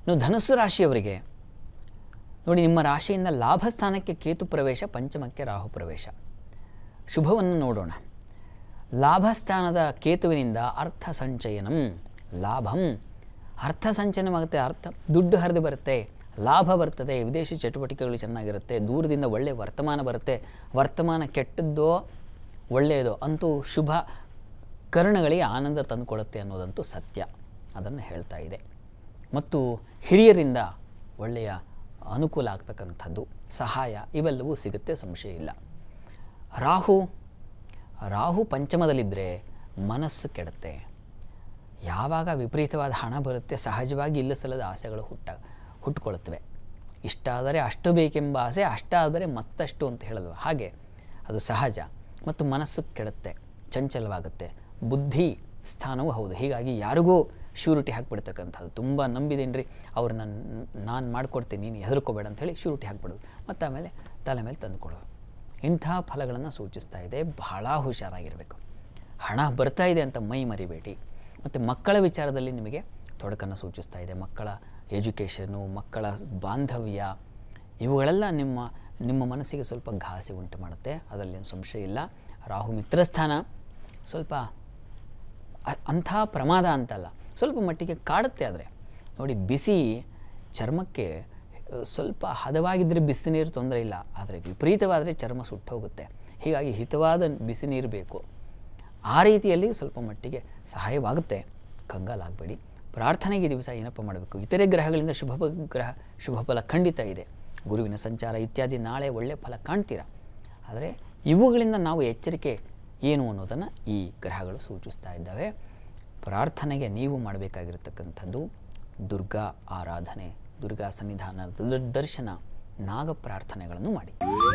ಇನ್ನು ಧನುಸ್ಸು ರಾಶಿಯವರಿಗೆ ನೋಡಿ ನಿಮ್ಮ ರಾಶಿಯಿಂದ ಲಾಭ ಸ್ಥಾನಕ್ಕೆ ಕೇತು ಪ್ರವೇಶ ಪಂಚಮಕ್ಕೆ ರಾಹು ಪ್ರವೇಶ ಶುಭವನ್ನು ನೋಡೋಣ ಲಾಭಸ್ಥಾನದ ಕೇತುವಿನಿಂದ ಅರ್ಥ ಸಂಚಯನಂ ಲಾಭಂ ಅರ್ಥ ಸಂಚಯನವಾಗುತ್ತೆ ಅರ್ಥ ದುಡ್ಡು ಹರಿದು ಬರುತ್ತೆ ಲಾಭ ಬರ್ತದೆ ವಿದೇಶಿ ಚಟುವಟಿಕೆಗಳು ಚೆನ್ನಾಗಿರುತ್ತೆ ದೂರದಿಂದ ಒಳ್ಳೆಯ ವರ್ತಮಾನ ಬರುತ್ತೆ ವರ್ತಮಾನ ಕೆಟ್ಟದ್ದೋ ಒಳ್ಳೆಯದೋ ಅಂತೂ ಶುಭ ಕರ್ಣಗಳಿಗೆ ಆನಂದ ತಂದುಕೊಡುತ್ತೆ ಅನ್ನೋದಂತೂ ಸತ್ಯ ಅದನ್ನು ಹೇಳ್ತಾ ಇದೆ ಮತ್ತು ಹಿರಿಯರಿಂದ ಒಳ್ಳೆಯ ಅನುಕೂಲ ಆಗ್ತಕ್ಕಂಥದ್ದು ಸಹಾಯ ಇವೆಲ್ಲವೂ ಸಿಗುತ್ತೆ ಸಂಶಯ ಇಲ್ಲ ರಾಹು ರಾಹು ಪಂಚಮದಲ್ಲಿದ್ದರೆ ಮನಸ್ಸು ಕೆಡುತ್ತೆ ಯಾವಾಗ ವಿಪರೀತವಾದ ಹಣ ಬರುತ್ತೆ ಸಹಜವಾಗಿ ಇಲ್ಲ ಸಲ್ಲದ ಆಸೆಗಳು ಹುಟ್ಟ ಹುಟ್ಟುಕೊಳ್ಳುತ್ತವೆ ಇಷ್ಟಾದರೆ ಅಷ್ಟು ಬೇಕೆಂಬ ಆಸೆ ಅಷ್ಟಾದರೆ ಮತ್ತಷ್ಟು ಅಂತ ಹೇಳಲ್ವ ಹಾಗೆ ಅದು ಸಹಜ ಮತ್ತು ಮನಸ್ಸು ಕೆಡುತ್ತೆ ಚಂಚಲವಾಗುತ್ತೆ ಬುದ್ಧಿ ಸ್ಥಾನವೂ ಹೌದು ಹೀಗಾಗಿ ಯಾರಿಗೂ ಶ್ಯೂರಿಟಿ ಹಾಕ್ಬಿಡ್ತಕ್ಕಂಥದ್ದು ತುಂಬ ನಂಬಿದ್ದೀನಿ ರೀ ಅವ್ರು ನಾನು ನಾನು ಮಾಡಿಕೊಡ್ತೀನಿ ನೀನು ಹೆದರ್ಕೋಬೇಡ ಅಂಥೇಳಿ ಶ್ಯೂರಿಟಿ ಹಾಕ್ಬಿಡೋದು ಮತ್ತು ಆಮೇಲೆ ತಲೆ ಮೇಲೆ ತಂದುಕೊಡೋದು ಇಂಥ ಫಲಗಳನ್ನು ಸೂಚಿಸ್ತಾ ಇದೆ ಬಹಳ ಹುಷಾರಾಗಿರಬೇಕು ಹಣ ಬರ್ತಾ ಇದೆ ಅಂತ ಮೈ ಮರಿಬೇಡಿ ಮತ್ತು ಮಕ್ಕಳ ವಿಚಾರದಲ್ಲಿ ನಿಮಗೆ ತೊಡಕನ್ನು ಸೂಚಿಸ್ತಾ ಇದೆ ಮಕ್ಕಳ ಎಜುಕೇಷನು ಮಕ್ಕಳ ಬಾಂಧವ್ಯ ಇವುಗಳೆಲ್ಲ ನಿಮ್ಮ ನಿಮ್ಮ ಮನಸ್ಸಿಗೆ ಸ್ವಲ್ಪ ಘಾಸಿ ಉಂಟು ಮಾಡುತ್ತೆ ಅದರಲ್ಲಿ ಏನು ಸಂಶಯ ಇಲ್ಲ ರಾಹು ಮಿತ್ರಸ್ಥಾನ ಸ್ವಲ್ಪ ಅ- ಅಂಥ ಪ್ರಮಾದ ಅಂತಲ್ಲ ಸ್ವಲ್ಪ ಮಟ್ಟಿಗೆ ಕಾಡುತ್ತೆ ಆದರೆ ನೋಡಿ ಬಿಸಿ ಚರ್ಮಕ್ಕೆ ಅ, ಸ್ವಲ್ಪ ಹದವಾಗಿದ್ದರೆ ಬಿಸಿ ನೀರು ತೊಂದರೆ ಇಲ್ಲ ಆದರೆ ವಿಪರೀತವಾದರೆ ಚರ್ಮ ಸುಟ್ಟು ಹೋಗುತ್ತೆ ಹೀಗಾಗಿ ಹಿತವಾದ ಬಿಸಿ ನೀರು ಬೇಕು ಆ ರೀತಿಯಲ್ಲಿ ಸ್ವಲ್ಪ ಮಟ್ಟಿಗೆ ಸಹಾಯವಾಗುತ್ತೆ ಕಂಗಾಲಾಗಬೇಡಿ ಪ್ರಾರ್ಥನೆಗೆ ಈ ದಿವಸ ಏನಪ್ಪ ಮಾಡಬೇಕು ಇತರೆ ಗ್ರಹಗಳಿಂದ ಶುಭ ಬ- ಗ್ರಹ ಶುಭ ಫಲ ಖಂಡಿತ ಇದೆ ಗುರುವಿನ ಸಂಚಾರ ಇತ್ಯಾದಿ ನಾಳೆ ಒಳ್ಳೆಯ ಫಲ ಕಾಣ್ತೀರಾ ಆದರೆ ಇವುಗಳಿಂದ ನಾವು ಎಚ್ಚರಿಕೆ ಏನು ಅನ್ನೋದನ್ನು ಈ ಗ್ರಹಗಳು ಸೂಚಿಸ್ತಾ ಇದ್ದಾವೆ ಪ್ರಾರ್ಥನೆಗೆ ನೀವು ಮಾಡಬೇಕಾಗಿರತಕ್ಕಂಥದ್ದು ದುರ್ಗಾ ಆರಾಧನೆ ದುರ್ಗಾ ಸನ್ನಿಧಾನದ ದರ್ಶನ ನಾಗ ಪ್ರಾರ್ಥನೆಗಳನ್ನು ಮಾಡಿ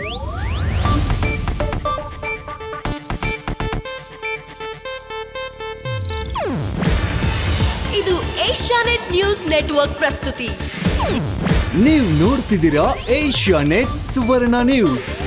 ಇದು ಏಷ್ಯಾನೆಟ್ ನ್ಯೂಸ್ ನೆಟ್ವರ್ಕ್ ಪ್ರಸ್ತುತಿ ನೀವು ನೋಡ್ತಿದ್ದೀರಾ ಏಷ್ಯಾ ನೆಟ್ ಸುವರ್ಣ ನ್ಯೂಸ್